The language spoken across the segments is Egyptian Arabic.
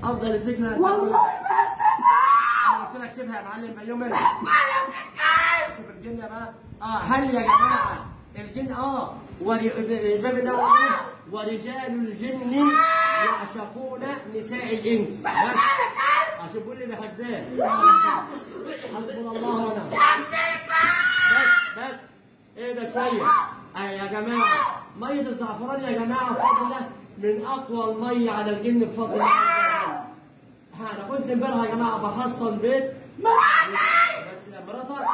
افضل الذكر والله ما سمع انا قلت لك سيبها يا معلم ايوم شوف الجن بقى اه هل يا جماعه الجن اه ور- الباب ده هو إيه؟ ورجال الجن يعشقون نساء الانس بس عشان بيقول لي بحبها حسبنا الله ونعم بس بس ايه ده شويه آه يا جماعه ميه الزعفران يا جماعه بفضل الله من اقوى الميه على الجن بفضل الله عز وجل. انا كنت امبارح يا جماعه بحصن بيت بس مراتك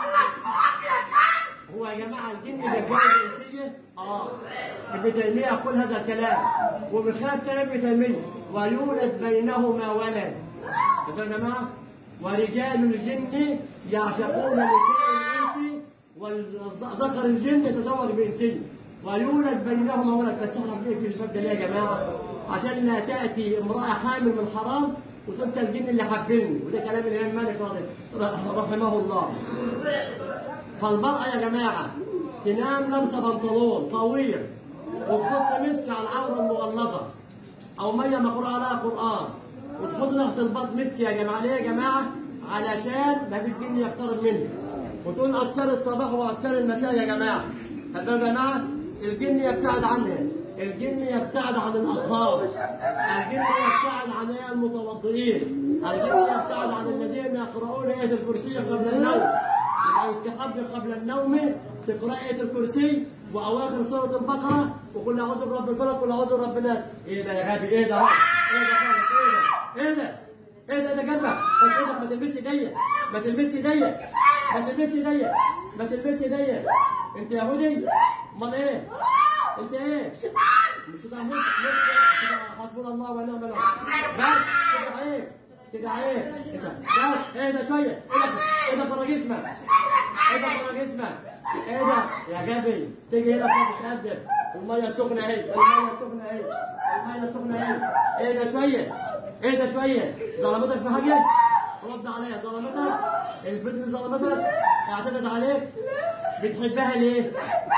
هو يا جماعه الجن ده جاي الانسيه اه ابن تيميه يقول هذا الكلام وبخلاف كلام ابن تيميه ويولد بينهما ولد كده يا جماعه ورجال الجن يعشقون نساء الانس وذكر الجن يتزوج بانسيه ويولد بينهما ولد بس احنا بنقفل الباب ده ليه يا جماعه؟ عشان لا تاتي امراه حامل من حرام وتقول ده الجن اللي حبني وده كلام الامام مالك رحمه الله فالمرأة يا جماعة تنام لابسة بنطلون طويل وتحط مسك على العورة المغلظة أو مية مقروء عليها قرآن وتحط تحت البط مسك يا جماعة ليه يا جماعة؟ علشان ما فيش جن يقترب منه وتقول أذكار الصباح وأذكار المساء يا جماعة هذا يا جماعة الجن يبتعد عنها الجن يبتعد عن الأطهار الجن يبتعد عن المتوضئين الجن يبتعد عن الذين يقرؤون آية الكرسي قبل النوم يبقى يستحب قبل النوم تقرأ آية الكرسي وأواخر سورة البقرة وقل أعوذ برب الفلق وقل أعوذ برب الناس إيه ده يا غبي إيه ده إيه ده خالص إيه ده إيه ده إيه ده ده جنبك بس إيدك ما تلبسش ايديا ما تلبسش ايديا ما تلبسش ايديا ما تلبسش ايديا أنت يهودي أمال إيه؟ أنت إيه؟ مش ده مش كده حسبنا الله ونعم الوكيل بس كده عيب كده عيب كده بس ايه ده شويه ايه ده ايه ده بره جسمك ايه ده بره جسمك ايه ده يا غبي تيجي هنا فوق تتقدم الميه سخنه اهي الميه سخنه اهي الميه سخنه اهي ايه ده شويه ايه ده شويه ظلمتك في حاجه رد عليا ظلمتك البنت اللي ظلمتك اعتدت عليك بتحبها ليه؟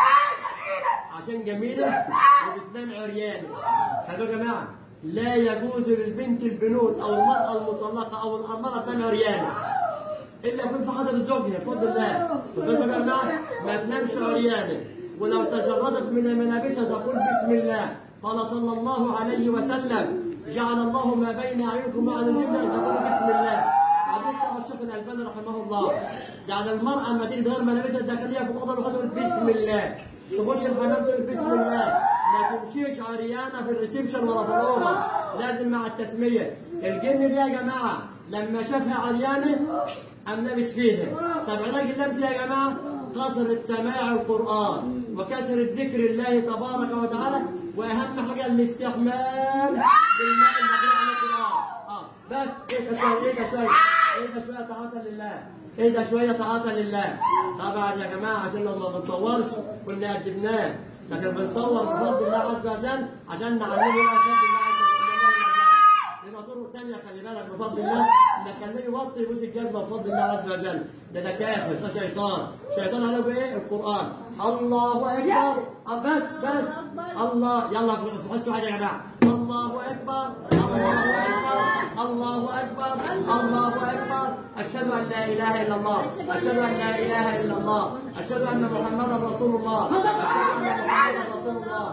عشان جميلة وبتنام عريانة خلوا يا جماعة لا يجوز للبنت البنوت أو المرأة المطلقة أو المرأة تنام عريانة إلا يكون في حضرة زوجها بفضل الله بفضل يا جماعة ما تنامش عريانة ولو تجردت من ملابسها تقول بسم الله قال صلى الله عليه وسلم جعل الله ما بين أعينكم وعن الجنة تقول بسم الله حديث رواه الشيخ الألباني رحمه الله يعني المرأة لما تيجي تغير ملابسها الداخلية في الأوضة الواحدة تقول بسم الله تخش الحمام تقول بسم الله ما تمشيش عريانه في الريسبشن ولا في الاوضه لازم مع التسميه الجن دي يا جماعه لما شافها عريانه قام لابس فيها طب علاج اللبس يا جماعه كثرة سماع القرآن وكثرة ذكر الله تبارك وتعالى وأهم حاجة الاستحمام بالماء المقروء على القرآن اه بس ايه ده شوية ايه ده شوية ايه ده شوية طاعة لله ايه ده شوية طاعة لله طبعا يا جماعة عشان لو ما بنصورش كنا قدمناه لكن بنصور بفضل الله عز وجل عشان نعلمه بقى بفضل الله عز وجل لنا طرق تانية خلي بالك بفضل الله نخليه يوطي يبوس الجزمة بفضل الله عز وجل ده ده كافر ده شيطان شيطان عليه بايه؟ القرآن الله أكبر آه، بس بس الله يلا فحسوا حاجة يا جماعة الله أكبر الله أكبر الله أكبر الله أكبر أشهد أن لا إله إلا الله أشهد أن لا إله إلا الله أشهد أن محمدا رسول الله أشهد أن محمدا رسول الله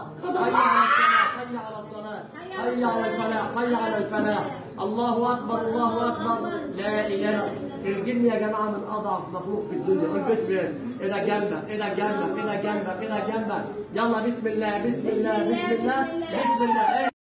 حي على الصلاة حي على الصلاة حي على الفلاح حي على الفلاح الله أكبر الله أكبر لا إله الجن يا جماعة من أضعف مخلوق في الدنيا قول بسم الله إلى جنبك إلى جنبك إلى جنبك إلى جنبك يلا بسم الله بسم الله بسم الله بسم الله